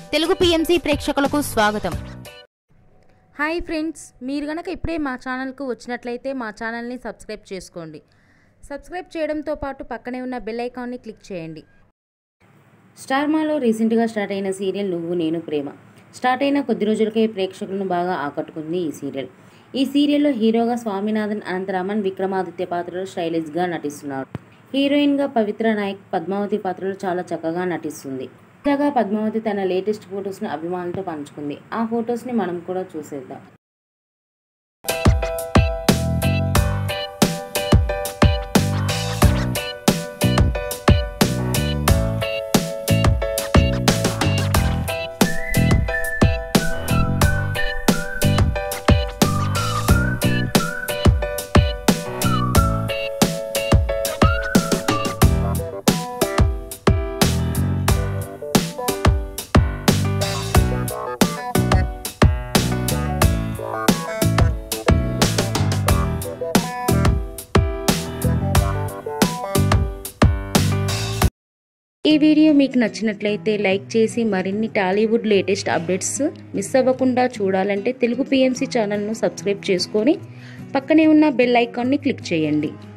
Telugu PMC ప్రేక్షకులకు స్వాగతం hi friends మీరు గనక ఇప్పుడే మా ఛానల్కు వచ్చినట్లయితే మా ఛానల్ని సబ్స్క్రైబ్ చేసుకోండి సబ్స్క్రైబ్ చేయడంతో పాటు పక్కనే ఉన్న బెల్ ఐకాన్ని క్లిక్ చేయండి స్టార్ మాలో రీసెంట్గా స్టార్ట్ అయిన సీరియల్ నువ్వు నేను ప్రేమ స్టార్ట్ అయిన కొద్ది రోజులకే ప్రేక్షకులను బాగా ఆకట్టుకుంది ఈ సీరియల్ ఈ సీరియల్లో హీరోగా స్వామినాథన్ అనంతరామన్ విక్రమాదిత్య పాత్రలో స్టైలిష్గా నటిస్తున్నారు హీరోయిన్గా పవిత్ర నాయక్ పద్మావతి పాత్రలో చాలా చక్కగా నటిస్తుంది తాజాగా పద్మావతి తన లేటెస్ట్ ఫొటోస్ని అభిమానులతో పంచుకుంది ఆ ఫొటోస్ని మనం కూడా చూసేద్దాం ఈ వీడియో మీకు నచ్చినట్లయితే లైక్ చేసి మరిన్ని టాలీవుడ్ లేటెస్ట్ అప్డేట్స్ మిస్ అవ్వకుండా చూడాలంటే తెలుగు పిఎంసి ఛానల్ను సబ్స్క్రైబ్ చేసుకొని పక్కనే ఉన్న బెల్ ఐకాన్ని క్లిక్ చేయండి